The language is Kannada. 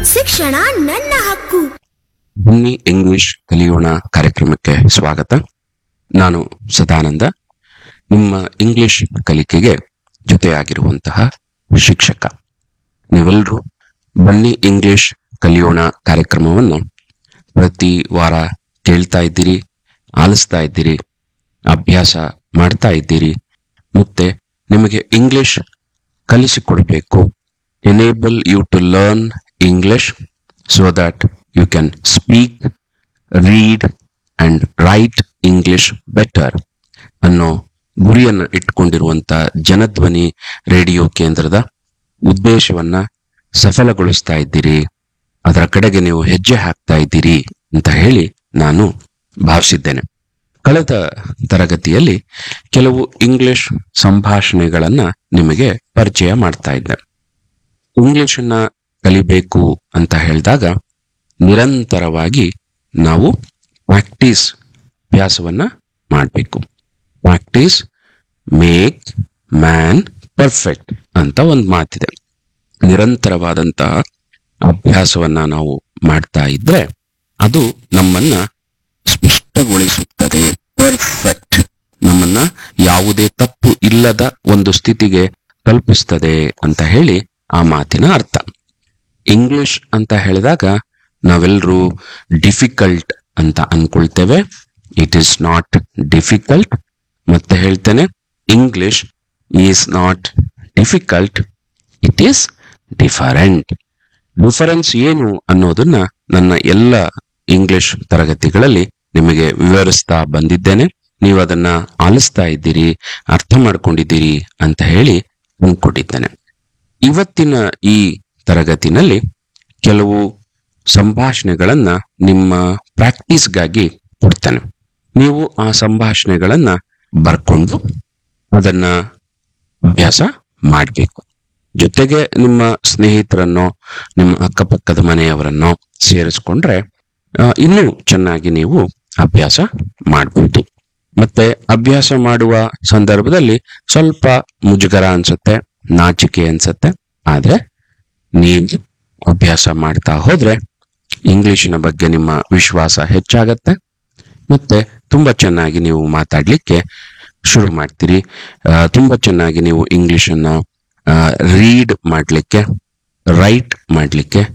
ಶಿಕ್ಷಣ ನನ್ನ ಹಕ್ಕು ಬನ್ನಿ ಇಂಗ್ಲಿಷ್ ಕಲಿಯೋಣ ಕಾರ್ಯಕ್ರಮಕ್ಕೆ ಸ್ವಾಗತ ನಾನು ಸದಾನಂದ ನಿಮ್ಮ ಇಂಗ್ಲಿಷ್ ಕಲಿಕೆಗೆ ಜೊತೆಯಾಗಿರುವಂತಹ ಶಿಕ್ಷಕ ನೀವೆಲ್ಲರೂ ಬನ್ನಿ ಇಂಗ್ಲಿಷ್ ಕಲಿಯೋಣ ಕಾರ್ಯಕ್ರಮವನ್ನು ಪ್ರತಿ ವಾರ ಕೇಳ್ತಾ ಇದ್ದೀರಿ ಆಲಿಸ್ತಾ ಇದ್ದೀರಿ ಅಭ್ಯಾಸ ಮಾಡ್ತಾ ಇದ್ದೀರಿ ಮತ್ತೆ ನಿಮಗೆ ಇಂಗ್ಲಿಷ್ ಕಲಿಸಿಕೊಡ್ಬೇಕು enable you to learn English so that you can speak read and write English better ಅನ್ನೋ ಗುರಿಯನ್ನು ಇಟ್ಕೊಂಡಿರುವಂತ ಜನಧ್ವನಿ ರೇಡಿಯೋ ಕೇಂದ್ರದ ಉದ್ದೇಶವನ್ನ ಸಫಲಗೊಳಿಸ್ತಾ ಇದ್ದೀರಿ ಅದರ ಕಡೆಗೆ ನೀವು ಹೆಜ್ಜೆ ಹಾಕ್ತಾ ಇದ್ದೀರಿ ಅಂತ ಹೇಳಿ ನಾನು ಭಾವಿಸಿದ್ದೇನೆ ಕಳೆದ ತರಗತಿಯಲ್ಲಿ ಕೆಲವು ಇಂಗ್ಲಿಷ್ ಸಂಭಾಷಣೆಗಳನ್ನ ನಿಮಗೆ ಪರಿಚಯ ಮಾಡ್ತಾ ಇದ್ದೆ ಇಂಗ್ಲಿಷನ್ನ ಕಲಿಬೇಕು ಅಂತ ಹೇಳಿದಾಗ ನಿರಂತರವಾಗಿ ನಾವು ಪ್ರಾಕ್ಟೀಸ್ ಅಭ್ಯಾಸವನ್ನ ಮಾಡಬೇಕು ಪ್ರಾಕ್ಟೀಸ್ ಮೇಕ್ ಮ್ಯಾನ್ ಪರ್ಫೆಕ್ಟ್ ಅಂತ ಒಂದು ಮಾತಿದೆ ನಿರಂತರವಾದಂತಹ ಅಭ್ಯಾಸವನ್ನ ನಾವು ಮಾಡ್ತಾ ಇದ್ರೆ ಅದು ನಮ್ಮನ್ನ ಸ್ಪಷ್ಟಗೊಳಿಸುತ್ತದೆ ಪರ್ಫೆಕ್ಟ್ ನಮ್ಮನ್ನ ಯಾವುದೇ ತಪ್ಪು ಇಲ್ಲದ ಒಂದು ಸ್ಥಿತಿಗೆ ತಲುಪಿಸ್ತದೆ ಅಂತ ಹೇಳಿ ಆ ಮಾತಿನ ಅರ್ಥ ಇಂಗ್ಲಿಷ್ ಅಂತ ಹೇಳಿದಾಗ ನಾವೆಲ್ಲರೂ ಡಿಫಿಕಲ್ಟ್ ಅಂತ ಅನ್ಕೊಳ್ತೇವೆ ಇಟ್ ಈಸ್ ನಾಟ್ ಡಿಫಿಕಲ್ಟ್ ಮತ್ತೆ ಹೇಳ್ತೇನೆ English is not difficult it is different difference ಏನು ಅನ್ನೋದನ್ನ ನನ್ನ ಎಲ್ಲ ಇಂಗ್ಲಿಷ್ ತರಗತಿಗಳಲ್ಲಿ ನಿಮಗೆ ವಿವರಿಸ್ತಾ ಬಂದಿದ್ದೇನೆ ನೀವು ಅದನ್ನ ಆಲಿಸ್ತಾ ಇದ್ದೀರಿ ಅರ್ಥ ಮಾಡ್ಕೊಂಡಿದ್ದೀರಿ ಅಂತ ಹೇಳಿ ಅನ್ಕೊಂಡಿದ್ದೇನೆ ಇವತ್ತಿನ ಈ ತರಗತಿನಲ್ಲಿ ಕೆಲವು ಸಂಭಾಷಣೆಗಳನ್ನ ನಿಮ್ಮ ಪ್ರಾಕ್ಟೀಸ್ಗಾಗಿ ಕೊಡ್ತೇನೆ ನೀವು ಆ ಸಂಭಾಷಣೆಗಳನ್ನ ಬರ್ಕೊಂಡು ಅದನ್ನ ಅಭ್ಯಾಸ ಮಾಡಬೇಕು ಜೊತೆಗೆ ನಿಮ್ಮ ಸ್ನೇಹಿತರನ್ನೋ ನಿಮ್ಮ ಅಕ್ಕಪಕ್ಕದ ಮನೆಯವರನ್ನೋ ಸೇರಿಸ್ಕೊಂಡ್ರೆ ಆ, ಇನ್ನೂ ಚೆನ್ನಾಗಿ ನೀವು ಅಭ್ಯಾಸ ಮಾಡಬಹುದು ಮತ್ತೆ ಅಭ್ಯಾಸ ಮಾಡುವ ಸಂದರ್ಭದಲ್ಲಿ ಸ್ವಲ್ಪ ಮುಜುಗರ ಅನ್ಸುತ್ತೆ ನಾಚಿಕೆ ಅನ್ಸುತ್ತೆ ಆದ್ರೆ ನೀವು ಅಭ್ಯಾಸ ಮಾಡ್ತಾ ಹೋದ್ರೆ ಇಂಗ್ಲಿಶಿನ ಬಗ್ಗೆ ನಿಮ್ಮ ವಿಶ್ವಾಸ ಹೆಚ್ಚಾಗತ್ತೆ ಮತ್ತೆ ತುಂಬಾ ಚೆನ್ನಾಗಿ ನೀವು ಮಾತಾಡ್ಲಿಕ್ಕೆ ಶುರು ಮಾಡ್ತೀರಿ ಆ, ತುಂಬಾ ಚೆನ್ನಾಗಿ ನೀವು ಇಂಗ್ಲಿಷನ್ನ ರೀಡ್ ಮಾಡ್ಲಿಕ್ಕೆ ರೈಟ್ ಮಾಡ್ಲಿಕ್ಕೆ